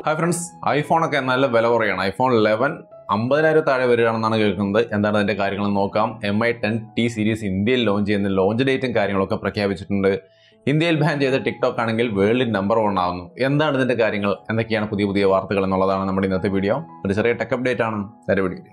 Hi friends ഐഫോണൊക്കെ നല്ല വില കുറയാണ് iPhone eleven അമ്പതിനായിരം താഴെ വരികയാണെന്നാണ് കേൾക്കുന്നത് എന്താണ് അതിന്റെ കാര്യങ്ങൾ നോക്കാം M I ten T series ഇന്ത്യയിൽ ലോഞ്ച് ചെയ്യുന്ന ലോഞ്ച് ഡേറ്റും കാര്യങ്ങളൊക്കെ പ്രഖ്യാപിച്ചിട്ടുണ്ട് ഇന്ത്യയിൽ ബാൻ ചെയ്ത ടിക്ടോക്ക് ആണെങ്കിൽ വേൾഡിൽ നമ്പർ വൺ ആവുന്നു എന്താണ് ഇതിന്റെ കാര്യങ്ങൾ എന്തൊക്കെയാണ് പുതിയ പുതിയ വാർത്തകൾ എന്നുള്ളതാണ് നമ്മുടെ ഇന്നത്തെ വീഡിയോ ഒരു ചെറിയ ടെക് അപ്ഡേറ്റ് ആണ് നേരെ വീഡിയോ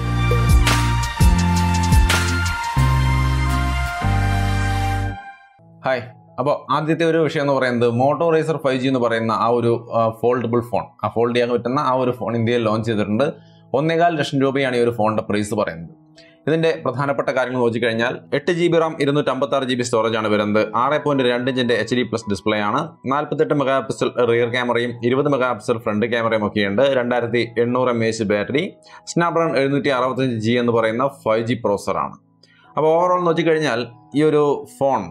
ഹായ് അപ്പോൾ ആദ്യത്തെ ഒരു വിഷയം എന്ന് പറയുന്നത് മോട്ടോ റേസർ ഫൈവ് ജി എന്ന് പറയുന്ന ആ ഒരു ഫോൾഡബിൾ ഫോൺ ആ ഫോൾഡ് ചെയ്യാൻ പറ്റുന്ന ആ ഒരു ഫോൺ ഇന്ത്യയിൽ ലോഞ്ച് ചെയ്തിട്ടുണ്ട് ഒന്നേകാൽ ലക്ഷം രൂപയാണ് ഈ ഒരു ഫോണിന്റെ പ്രൈസ് പറയുന്നത് ഇതിന്റെ പ്രധാനപ്പെട്ട കാര്യങ്ങൾ നോക്കിക്കഴിഞ്ഞാൽ എട്ട് ജി ബി റാം ഇരുന്നൂറ്റമ്പത്തി ആറ് ജി ബി സ്റ്റോറേജ് ആണ് വരുന്നത് ആറ് പോയിന്റ് രണ്ട് ഇഞ്ചിന്റെ എച്ച് ഡി പ്ലസ് ഡിസ്പ്ലേ ആണ് നാൽപ്പത്തെട്ട് മെഗാ പിക്സൽ റിയർ ക്യാമറയും ഇരുപത് മെഗാ പിക്സൽ ഫ്രണ്ട് ക്യാമറയും ഒക്കെയുണ്ട് രണ്ടായിരത്തി എണ്ണൂറ് എം എച്ച് ബാറ്ററി സ്നാപ്ഡ്രാഗൺ എഴുന്നൂറ്റി അറുപത്തഞ്ച് ജി എന്ന് പറയുന്ന ഫൈവ് ജി പ്രോസറാണ് അപ്പോൾ ഓവറോൾ നോക്കിക്കഴിഞ്ഞാൽ ഈ ഒരു ഫോൺ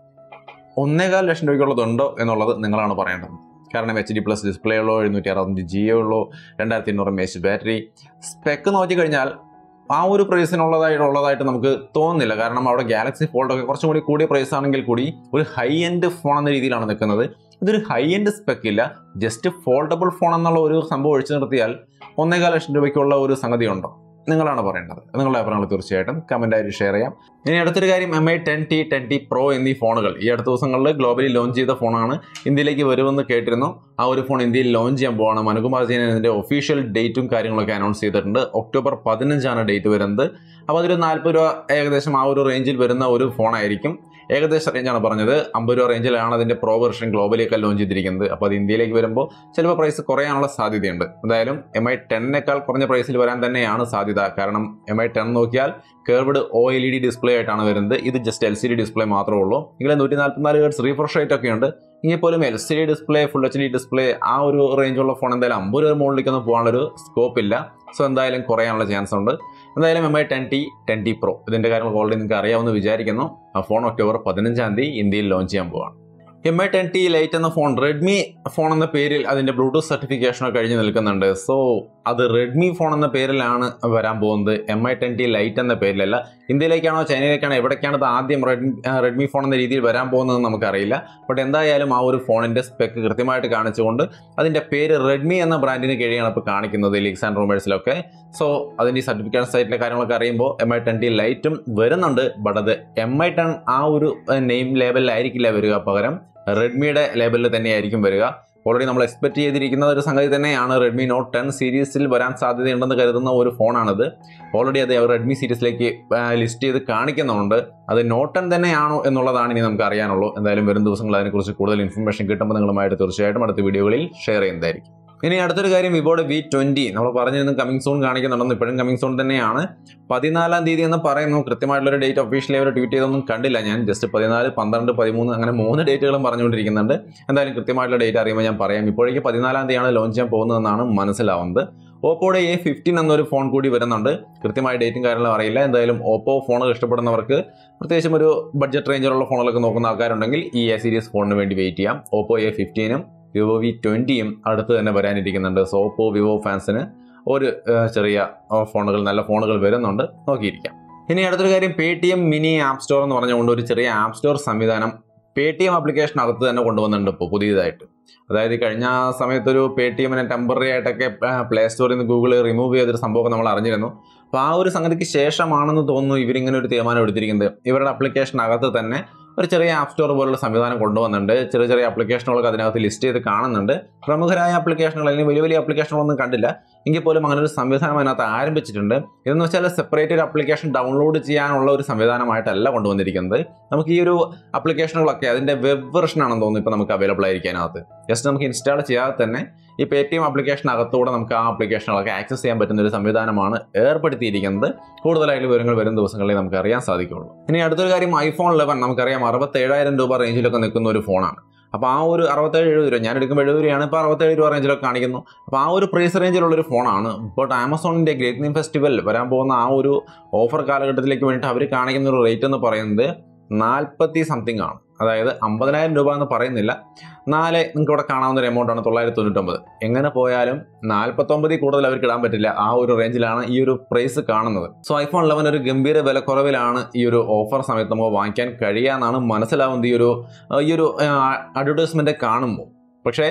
ഒന്നേകാൽ ലക്ഷം രൂപയ്ക്കുള്ളതുണ്ടോ എന്നുള്ളത് നിങ്ങളാണ് പറയേണ്ടത് കാരണം എച്ച് ഡി പ്ലസ് ഡിസ്പ്ലേ ഉള്ളൂ എഴുന്നൂറ്റി അറുപത്തഞ്ച് ജി ഉള്ളൂ രണ്ടായിരത്തി എണ്ണൂറ് എം എച്ച് ബാറ്ററി സ്പെക്ക് നോക്കിക്കഴിഞ്ഞാൽ ആ ഒരു പ്രൈസിനുള്ളതായിട്ട് ഉള്ളതായിട്ട് നമുക്ക് തോന്നുന്നില്ല കാരണം അവിടെ ഗാലക്സി ഫോൾഡൊക്കെ കുറച്ചും കൂടി കൂടിയ പ്രൈസ് ആണെങ്കിൽ കൂടി ഒരു ഹൈ എൻഡ് ഫോൺ എന്ന രീതിയിലാണ് നിൽക്കുന്നത് ഇതൊരു ഹൈ എൻഡ് സ്പെക്ക് ഇല്ല ജസ്റ്റ് ഫോൾഡബിൾ ഫോൺ എന്നുള്ള ഒരു സംഭവം ഒഴിച്ചു നിർത്തിയാൽ ഒന്നേകാൽ ലക്ഷം രൂപയ്ക്കുള്ള ഒരു സംഗതി ഉണ്ടോ നിങ്ങളാണ് പറയേണ്ടത് നിങ്ങളുടെ അഭിപ്രായങ്ങൾ തീർച്ചയായിട്ടും കമൻ്റായിട്ട് ഷെയർ ചെയ്യാം ഇനി അടുത്തൊരു കാര്യം M I ten T ten T pro എന്നീ ഫോണുകൾ ഈ അടുത്ത ദിവസങ്ങളിൽ ഗ്ലോബലി ലോഞ്ച് ചെയ്ത ഫോണാണ് ഇന്ത്യയിലേക്ക് വരുമെന്ന് കേട്ടിരുന്നു ആ ഒരു ഫോൺ ഇന്ത്യയിൽ ലോഞ്ച് ചെയ്യാൻ പോവാണ് മനുകുമാർ ജെയിൻ ഇതിൻ്റെ ഒഫീഷ്യൽ ഡേറ്റും കാര്യങ്ങളൊക്കെ അനൗൺസ് ചെയ്തിട്ടുണ്ട് ഒക്ടോബർ പതിനഞ്ചാണ് ഡേറ്റ് വരുന്നത് അപ്പോൾ അതൊരു നാൽപ്പത് രൂപ ഏകദേശം ആ ഒരു റേഞ്ചിൽ വരുന്ന ഒരു ഫോണായിരിക്കും ഏകദേശ റേഞ്ചാണ് പറഞ്ഞത് അമ്പത് രൂപ റേഞ്ചിലാണ് അതിൻ്റെ പ്രോ വെർഷൻ ഗ്ലോബലിയൊക്കെ ലോഞ്ച് ചെയ്തിരിക്കുന്നത് അപ്പോൾ അത് ഇന്ത്യയിലേക്ക് വരുമ്പോൾ ചിലപ്പോൾ പ്രൈസ് കുറയാനുള്ള സാധ്യതയുണ്ട് എന്തായാലും എം ഐ ടെന്നിനേക്കാൾ കുറഞ്ഞ പ്രൈസിൽ വരാൻ തന്നെയാണ് സാധ്യത കാരണം എം ഐ ടെൻ നോക്കിയാൽ curved O L E D display ആയിട്ടാണ് വരുന്നത് ഇത് just L C D display മാത്രമേ ഉള്ളൂ എങ്കിലും നൂറ്റി നാൽപ്പത്തിനാല് ഹേർട്സ് റീഫ്രഷ് റേറ്റ് ഒക്കെ ഉണ്ട് എങ്കിൽ പോലും L C D display full H D display ആ ഒരു റേഞ്ചുള്ള ഫോൺ എന്തായാലും അമ്പത് രൂപ മുകളിലേക്കൊന്നും പോകാനുള്ളൊരു സ്കോപ്പ് ഇല്ല സോ എന്തായാലും കുറയാനുള്ള ചാൻസ് ഉണ്ട് എന്തായാലും M I ten T ten T pro ഇതിന്റെ കാര്യങ്ങൾ ഓൾറെഡി നിങ്ങൾക്ക് അറിയാമെന്ന് വിചാരിക്കുന്നു ആ ഫോൺ ഒക്ടോബർ പതിനഞ്ചാം തീയതി ഇന്ത്യയിൽ ലോഞ്ച് ചെയ്യാൻ പോവാണ് M I ten T lite എന്ന ഫോൺ റെഡ്മി ഫോൺ എന്ന പേരിൽ അതിന്റെ ബ്ലൂടൂത്ത് സർട്ടിഫിക്കേഷൻ കഴിഞ്ഞ് നിൽക്കുന്നുണ്ട് സോ അത് റെഡ്മി ഫോൺ എന്ന പേരിലാണ് വരാൻ പോകുന്നത് M I ten T lite എന്ന പേരിലല്ല ഇന്ത്യയിലേക്കാണോ ചൈനയിലേക്കാണോ എവിടേക്കാണ് ഇത് ആദ്യം റെഡ്മി റെഡ്മി ഫോൺ എന്ന രീതിയിൽ വരാൻ പോകുന്നത് നമുക്കറിയില്ല ബട്ട് എന്തായാലും ആ ഒരു ഫോണിന്റെ സ്പെക്ക് കൃത്യമായിട്ട് കാണിച്ചുകൊണ്ട് അതിന്റെ പേര് റെഡ്മി എന്ന ബ്രാൻഡിന് കീഴിലാണ് ഇപ്പോൾ കാണിക്കുന്നത് ലീക്സ് ആൻഡ് റൂമേഴ്സിലൊക്കെ സോ അതിന്റെ ഈ സർട്ടിഫിക്കേഷൻ സൈറ്റിലെ കാര്യങ്ങളൊക്കെ അറിയുമ്പോൾ എം ഐ ടെൻ ടി ലൈറ്റും വരുന്നുണ്ട് ബട്ട് അത് എം ഐ ടെൻ ആ ഒരു നെയിം ലേബലിലായിരിക്കില്ല വരിക പകരം റെഡ്മിയുടെ ലേബലിൽ തന്നെയായിരിക്കും വരിക ഓൾറെഡി നമ്മൾ എക്സ്പെക്ട് ചെയ്തിരിക്കുന്ന ഒരു സംഗതി തന്നെയാണ് റെഡ്മി നോട്ട് ടെൻ സീരീസിൽ വരാൻ സാധ്യതയുണ്ടെന്ന് കരുതുന്ന ഒരു ഫോണാണിത് ഓൾറെഡി അത് റെഡ്മി സീരീസിലേക്ക് ലിസ്റ്റ് ചെയ്ത് കാണിക്കുന്നുണ്ട് അത് നോട്ട് ടെൻ തന്നെയാണോ എന്നുള്ളതാണ് ഇനി നമുക്ക് അറിയാനുള്ളൂ എന്തായാലും വരും ദിവസങ്ങളിൽ അതിനെക്കുറിച്ച് കൂടുതൽ ഇൻഫർമേഷൻ കിട്ടുമ്പോൾ നിങ്ങളുമായിട്ട് തീർച്ചയായിട്ടും അടുത്ത വീഡിയോകളിൽ ഷെയർ ചെയ്യുന്നതായിരിക്കും ഇനി അടുത്തൊരു കാര്യം വിവോയുടെ വി ട്വന്റി നമ്മൾ പറഞ്ഞിരുന്നു കമ്മിങ് സൂൺ കാണിക്കുന്നുണ്ടെന്ന് ഇപ്പോഴും കമ്മിങ് സൂൺ തന്നെയാണ് പതിനാലാം തീയതി എന്ന് പറയുന്നു കൃത്യമായിട്ടുള്ള ഡേറ്റ് ഒഫീഷ്യലി അവർ ട്വീറ്റ് ചെയ്തൊന്നും കണ്ടില്ല ഞാൻ ജസ്റ്റ് പതിനാല് പന്ത്രണ്ട് പതിമൂന്ന് അങ്ങനെ മൂന്ന് ഡേറ്റുകളും പറഞ്ഞുകൊണ്ടിരിക്കുന്നുണ്ട് എന്തായാലും കൃത്യമായിട്ടുള്ള ഡേറ്റ് അറിയുമ്പോൾ ഞാൻ പറയാം ഇപ്പോഴേക്ക് പതിനാലാം തീയതിയാണ് ലോഞ്ച് ചെയ്യാൻ പോകുന്നതെന്നാണ് മനസ്സിലാവുന്നത് ഓപ്പോയുടെ എ ഫിഫ്റ്റീൻ എന്നൊരു ഫോൺ കൂടി വരുന്നുണ്ട് കൃത്യമായ ഡേറ്റും കാര്യങ്ങളും അറിയില്ല എന്തായാലും ഓപ്പോ ഫോണുകൾ ഇഷ്ടപ്പെടുന്നവർക്ക് പ്രത്യേകിച്ചും ഒരു ബഡ്ജറ്റ് റേഞ്ചിലുള്ള ഫോണുകളൊക്കെ നോക്കുന്ന ആൾക്കാരുണ്ടെങ്കിൽ ഈ എ സീരീസ് ഫോണിന് വേണ്ടി വെയിറ്റ് ചെയ്യാം ഓപ്പോ എ ഫിഫ്റ്റീനും വിവോ വി ട്വൻറ്റിയും അടുത്ത് തന്നെ വരാനിരിക്കുന്നുണ്ട് സോ ഓപ്പോ വിവോ ഫാൻസിന് ഒരു ചെറിയ ഫോണുകൾ നല്ല ഫോണുകൾ വരുന്നുണ്ട് നോക്കിയിരിക്കാം ഇനി അടുത്തൊരു കാര്യം Paytm mini app store എന്ന് പറഞ്ഞുകൊണ്ട് ഒരു ചെറിയ ആപ്പ് സ്റ്റോർ സംവിധാനം പേ ടി എം ആപ്ലിക്കേഷൻ അകത്ത് തന്നെ കൊണ്ടുവന്നിട്ടുണ്ട് ഇപ്പോൾ പുതിയതായിട്ട് അതായത് കഴിഞ്ഞ സമയത്തൊരു പേ ടി എമ്മിനെ ടെമ്പററി ആയിട്ടൊക്കെ പ്ലേ സ്റ്റോറിൽ നിന്ന് ഗൂഗിൾ റിമൂവ് ചെയ്തൊരു സംഭവം നമ്മൾ അറിഞ്ഞിരുന്നു അപ്പോൾ ആ ഒരു സംഗതിക്ക് ശേഷമാണെന്ന് തോന്നുന്നു ഇവരിങ്ങനെ ഒരു തീരുമാനം എടുത്തിരിക്കുന്നത് ഇവരുടെ ആപ്ലിക്കേഷനകത്ത് തന്നെ ഒരു ചെറിയ ആപ്പ് സ്റ്റോർ പോലുള്ള സംവിധാനം കൊണ്ടുവന്നിട്ടുണ്ട് ചെറിയ ചെറിയ ആപ്ലിക്കേഷനുകളൊക്കെ അതിനകത്ത് ലിസ്റ്റ് ചെയ്ത് കാണുന്നുണ്ട് പ്രമുഖരായ ആപ്ലിക്കേഷനുകൾ അല്ലെങ്കിൽ വലിയ വലിയ ആപ്ലിക്കേഷനുകളൊന്നും കണ്ടില്ല എങ്കിൽ പോലും അങ്ങനെ ഒരു സംവിധാനം അതിനകത്ത് ആരംഭിച്ചിട്ടുണ്ട് ഇതെന്ന് വെച്ചാൽ സെപ്പറേറ്റ് ഒരു ആപ്ലിക്കേഷൻ ഡൗൺലോഡ് ചെയ്യാനുള്ള ഒരു സംവിധാനമായിട്ടല്ല കൊണ്ടുവന്നിരിക്കുന്നത് നമുക്ക് ഈ ഒരു ആപ്ലിക്കേഷനുകളൊക്കെ അതിൻ്റെ വെബ് വെർഷനാണെന്ന് തോന്നുന്നു ഇപ്പോൾ നമുക്ക് അവൈലബിൾ ആയിരിക്കും അതിനകത്ത് ജസ്റ്റ് നമുക്ക് ഇൻസ്റ്റാൾ ചെയ്യാതെ തന്നെ ഈ പേ ടി എം ആപ്ലിക്കേഷനകത്തൂടെ നമുക്ക് ആ ആപ്ലിക്കേഷനുകളൊക്കെ ആക്സസ് ചെയ്യാൻ പറ്റുന്ന ഒരു സംവിധാനമാണ് ഏർപ്പെടുത്തിയിരിക്കുന്നത് കൂടുതലായിട്ട് വിവരങ്ങൾ വരും ദിവസങ്ങളിൽ നമുക്ക് അറിയാൻ സാധിക്കുള്ളൂ ഇനി അടുത്തൊരു കാര്യം ഐഫോൺ ലെവൻ നമുക്കറിയാം അറുപത്തേഴായിരം രൂപ റേഞ്ചിലൊക്കെ നിൽക്കുന്ന ഒരു ഫോണാണ് അപ്പോൾ ആ ഒരു അറുപത്തേഴ് എഴുപത് രൂപ ഞാൻ എടുക്കുമ്പോൾ എഴുപത് രൂപയാണ് ഇപ്പോൾ അറുപത്തേഴ് രൂപ റേഞ്ചിലൊക്കെ കാണിക്കുന്നു അപ്പോൾ ആ ഒരു പ്രൈസ് റേഞ്ചിലുള്ള ഒരു ഫോണാണ് ബട്ട് ആമസോണിൻ്റെ ഗ്രേറ്റ് നീം ഫെസ്റ്റിവൽ വരാൻ പോകുന്ന ആ ഒരു ഓഫർ കാലഘട്ടത്തിലേക്ക് വേണ്ടിയിട്ട് അവർ കാണിക്കുന്ന ഒരു റേറ്റ് എന്ന് പറയുന്നത് നാൽപ്പത്തി സംതിങ് ആണ് അതായത് അമ്പതിനായിരം രൂപ എന്ന് പറയുന്നില്ല നാല് നിങ്ങൾക്ക് ഇവിടെ കാണാവുന്ന ഒരു എമൗണ്ട് ആണ് തൊള്ളായിരത്തി തൊണ്ണൂറ്റൊമ്പത് എങ്ങനെ പോയാലും നാൽപ്പത്തൊമ്പതിൽ കൂടുതൽ അവർക്ക് ഇടാൻ പറ്റില്ല ആ ഒരു റേഞ്ചിലാണ് ഈ ഒരു പ്രൈസ് കാണുന്നത് സോ ഐഫോൺ ലെവൻ ഒരു ഗംഭീര വിലക്കുറവിലാണ് ഈ ഒരു ഓഫർ സമയത്ത് നമുക്ക് വാങ്ങിക്കാൻ കഴിയുക എന്നാണ് മനസ്സിലാവുന്നത് ഈ ഒരു ഈ ഒരു അഡ്വർടൈസ്മെന്റ് കാണുമ്പോൾ പക്ഷേ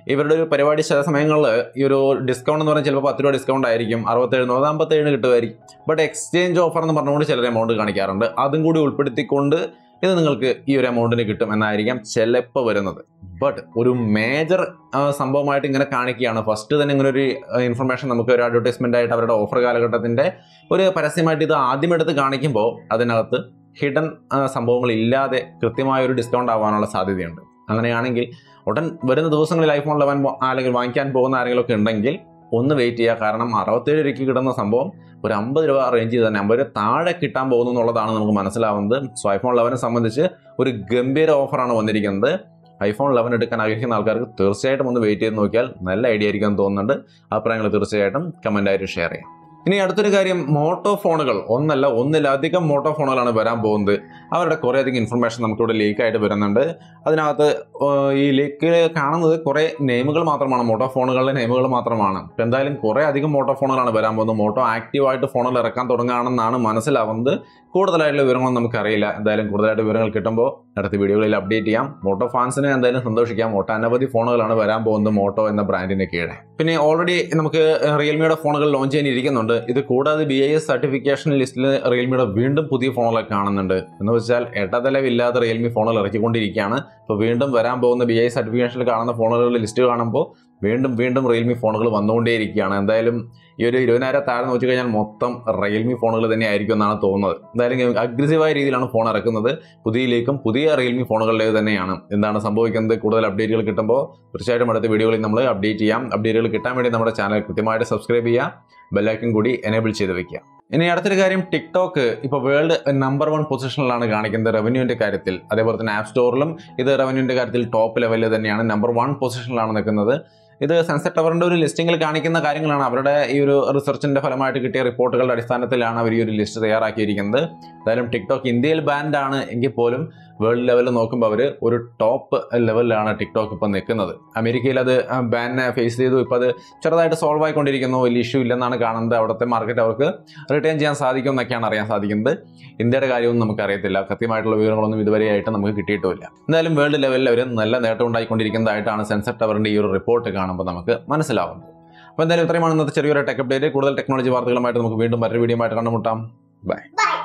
ഇവരുടെ ഒരു പരിപാടി ചില സമയങ്ങളിൽ ഈ ഒരു ഡിസ്കൗണ്ട് എന്ന് പറഞ്ഞാൽ ചിലപ്പോൾ പത്ത് രൂപ ഡിസ്കൗണ്ട് ആയിരിക്കും അറുപത്തേഴ് എന്നുള്ളത് അമ്പത്തേഴിന് കിട്ടുമായിരിക്കും ബട്ട് എക്സ്ചേഞ്ച് ഓഫർ എന്ന് പറഞ്ഞുകൊണ്ട് ചിലർ എമൗണ്ട് കാണിക്കാറുണ്ട് അതും കൂടി ഉൾപ്പെടുത്തിക്കൊണ്ട് ഇത് നിങ്ങൾക്ക് ഈ ഒരു എമൗണ്ടിന് കിട്ടും എന്നായിരിക്കാം ചിലപ്പോൾ വരുന്നത് ബട്ട് ഒരു മേജർ സംഭവമായിട്ട് ഇങ്ങനെ കാണിക്കുകയാണ് ഫസ്റ്റ് തന്നെ ഇങ്ങനെ ഒരു ഇൻഫർമേഷൻ നമുക്ക് ഒരു അഡ്വർടൈസ്മെന്റ് ആയിട്ട് അവരുടെ ഓഫർ കാലഘട്ടത്തിന്റെ ഒരു പരസ്യമായിട്ട് ഇത് ആദ്യം എടുത്ത് കാണിക്കുമ്പോൾ അതിനകത്ത് ഹിഡൻ സംഭവങ്ങൾ ഇല്ലാതെ കൃത്യമായ ഒരു ഡിസ്കൗണ്ട് ആവാനുള്ള സാധ്യതയുണ്ട് അങ്ങനെയാണെങ്കിൽ ഉടൻ വരുന്ന ദിവസങ്ങളിൽ ഐഫോൺ ലെവൻ അല്ലെങ്കിൽ വാങ്ങിക്കാൻ പോകുന്ന ആരെങ്കിലും ഒക്കെ ഉണ്ടെങ്കിൽ ഒന്ന് വെയിറ്റ് ചെയ്യുക കാരണം അറുപത്തേഴ് രൂപയ്ക്ക് കിട്ടുന്ന സംഭവം ഒരു അമ്പത് രൂപ റേഞ്ച് തന്നെ അമ്പത് രൂപ താഴെ കിട്ടാൻ പോകുന്നു എന്നുള്ളതാണ് നമുക്ക് മനസ്സിലാവുന്നത് സോ ഐഫോൺ ലെവനെ സംബന്ധിച്ച് ഒരു ഗംഭീര ഓഫറാണ് വന്നിരിക്കുന്നത് ഐഫോൺ ലെവൻ എടുക്കാൻ ആഗ്രഹിക്കുന്ന ആൾക്കാർക്ക് തീർച്ചയായിട്ടും ഒന്ന് വെയിറ്റ് ചെയ്ത് നോക്കിയാൽ നല്ല ഐഡിയ ആയിരിക്കും എന്ന് തോന്നുന്നുണ്ട് അഭിപ്രായങ്ങൾ തീർച്ചയായിട്ടും കമൻ്റായിട്ട് ഷെയർ ചെയ്യാം ഇനി അടുത്തൊരു കാര്യം മോട്ടോ ഫോണുകൾ ഒന്നല്ല ഒന്നിലധികം മോട്ടോ ഫോണുകളാണ് വരാൻ പോകുന്നത് അവരുടെ കുറേയധികം ഇൻഫർമേഷൻ നമുക്കിവിടെ ലീക്കായിട്ട് വരുന്നുണ്ട് അതിനകത്ത് ഏർ ഈ ലീക്കിൽ കാണുന്നത് കുറേ നെയിമുകൾ മാത്രമാണ് മോട്ടോ ഫോണുകളുടെ നെയിമുകൾ മാത്രമാണ് ഇപ്പം എന്തായാലും കുറേ അധികം മോട്ടോ ഫോണുകളാണ് വരാൻ പോകുന്നത് മോട്ടോ ആക്റ്റീവായിട്ട് ഫോണുകൾ ഇറക്കാൻ തുടങ്ങുകയാണെന്നാണ് മനസ്സിലാവുന്നത് കൂടുതലായിട്ടുള്ള വിവരങ്ങൾ നമുക്കറിയില്ല എന്തായാലും കൂടുതലായിട്ട് വിവരങ്ങൾ കിട്ടുമ്പോൾ അടുത്ത വീഡിയോകളിൽ അപ്ഡേറ്റ് ചെയ്യാം മോട്ടോ ഫാൻസിന് എന്തായാലും സന്തോഷിക്കാം മോട്ടോ അനവധി ഫോണുകളാണ് വരാൻ പോകുന്നത് മോട്ടോ എന്ന ബ്രാൻഡിന് കീഴെ പിന്നെ ഓൾറെഡി നമുക്ക് റിയൽമിയുടെ ഫോണുകൾ ലോഞ്ച് ചെയ്യാൻ ഇരിക്കുന്നുണ്ട് ഇത് കൂടാതെ ബി ഐ എസ് സർട്ടിഫിക്കേഷൻ ലിസ്റ്റിൽ റിയൽമിയുടെ വീണ്ടും പുതിയ ഫോണുകളൊക്കെ കാണുന്നുണ്ട് എന്ന് വെച്ചാൽ ഇടതലവില്ലാതെ റിയൽമി ഫോണുകൾ ഇറക്കിക്കൊണ്ടിരിക്കുകയാണ് ഇപ്പോൾ വീണ്ടും വരാൻ പോകുന്ന ബി ഐ സർട്ടിഫിക്കേഷനിൽ കാണുന്ന ഫോണുകളുടെ ലിസ്റ്റ് കാണുമ്പോൾ വീണ്ടും വീണ്ടും റിയൽമി ഫോണുകൾ വന്നുകൊണ്ടേയിരിക്കുകയാണ് എന്തായാലും ഈ ഒരു ഇരുപതിനായിരം താഴെ നോക്കി കഴിഞ്ഞാൽ മൊത്തം റിയൽമി ഫോണുകൾ തന്നെ ആയിരിക്കും എന്നാണ് തോന്നുന്നത് എന്തായാലും അഗ്രസീവായ രീതിയിലാണ് ഫോൺ ഇറക്കുന്നത് പുതിയയിലേക്കും പുതിയ റിയൽമി ഫോണുകളുടെ തന്നെയാണ് എന്താണ് സംഭവിക്കുന്നത് കൂടുതൽ അപ്ഡേറ്റുകൾ കിട്ടുമ്പോൾ തീർച്ചയായിട്ടും അടുത്ത വീഡിയോകളിൽ നമ്മൾ അപ്ഡേറ്റ് ചെയ്യാം അപ്ഡേറ്റുകൾ കിട്ടാൻ വേണ്ടി നമ്മുടെ ചാനൽ കൃത്യമായിട്ട് സബ്സ്ക്രൈബ് ചെയ്യുക ബെല്ലൈക്കൻ കൂടി എനേബിൾ ചെയ്ത് വെക്കുക ഇനി അടുത്തൊരു കാര്യം ടിക്ടോക്ക് ഇപ്പോൾ വേൾഡ് നമ്പർ വൺ പൊസിഷനിലാണ് കാണിക്കുന്നത് റവന്യൂവിന്റെ കാര്യത്തിൽ അതേപോലെ തന്നെ ആപ്പ് സ്റ്റോറിലും ഇത് റവന്യൂവിന്റെ കാര്യത്തിൽ ടോപ്പ് ലെവലിൽ തന്നെയാണ് നമ്പർ വൺ പൊസിഷനിലാണ് നിൽക്കുന്നത് ഇത് സെൻസർ ടവറിന്റെ ഒരു ലിസ്റ്റിംഗിൽ കാണിക്കുന്ന കാര്യങ്ങളാണ് അവരുടെ ഈ ഒരു റിസർച്ചിന്റെ ഫലമായിട്ട് കിട്ടിയ റിപ്പോർട്ടുകളുടെ അടിസ്ഥാനത്തിലാണ് അവർ ഈ ഒരു ലിസ്റ്റ് തയ്യാറാക്കിയിരിക്കുന്നത് എന്തായാലും ടിക്ടോക്ക് ഇന്ത്യയിൽ ബാൻഡ് ആണ് എങ്കിൽ പോലും വേൾഡ് ലെവലിൽ നോക്കുമ്പോൾ അവർ ഒരു ടോപ്പ് ലെവലിലാണ് ടിക്ടോക്ക് ഇപ്പോൾ നിൽക്കുന്നത് അമേരിക്കയിൽ അത് ബാനെ ഫേസ് ചെയ്തു ഇപ്പോൾ അത് ചെറുതായിട്ട് സോൾവ് ആയിക്കൊണ്ടിരിക്കുന്നു വലിയ ഇഷ്യൂ ഇല്ലെന്നാണ് കാണുന്നത് അവിടുത്തെ മാർക്കറ്റ് അവർക്ക് റിട്ടേൺ ചെയ്യാൻ സാധിക്കും എന്നൊക്കെയാണ് അറിയാൻ സാധിക്കുന്നത് ഇന്ത്യയുടെ കാര്യമൊന്നും നമുക്ക് അറിയത്തില്ല കൃത്യമായിട്ടുള്ള വിവരങ്ങളൊന്നും ഇതുവരെയായിട്ട് നമുക്ക് കിട്ടിയിട്ടുമില്ല എന്തായാലും വേൾഡ് ലെവലിൽ അവർ നല്ല നേട്ടം ഉണ്ടായിക്കൊണ്ടിരിക്കുന്നതായിട്ടാണ് സെൻസർ ടവറിന്റെ ഈ ഒരു റിപ്പോർട്ട് കാണുമ്പോൾ നമുക്ക് മനസ്സിലാവുന്നത് അപ്പോൾ എന്തായാലും ഇത്രയുമാണ് ഇന്നത്തെ ചെറിയൊരു ടെക് അപ്ഡേറ്റ് കൂടുതൽ ടെക്നോളജി വാർത്തകളുമായിട്ട് നമുക്ക് വീണ്ടും മറ്റൊരു വീഡിയോ ആയിട്ട് കണ്ടുമുട്ടാം ബൈ Bye.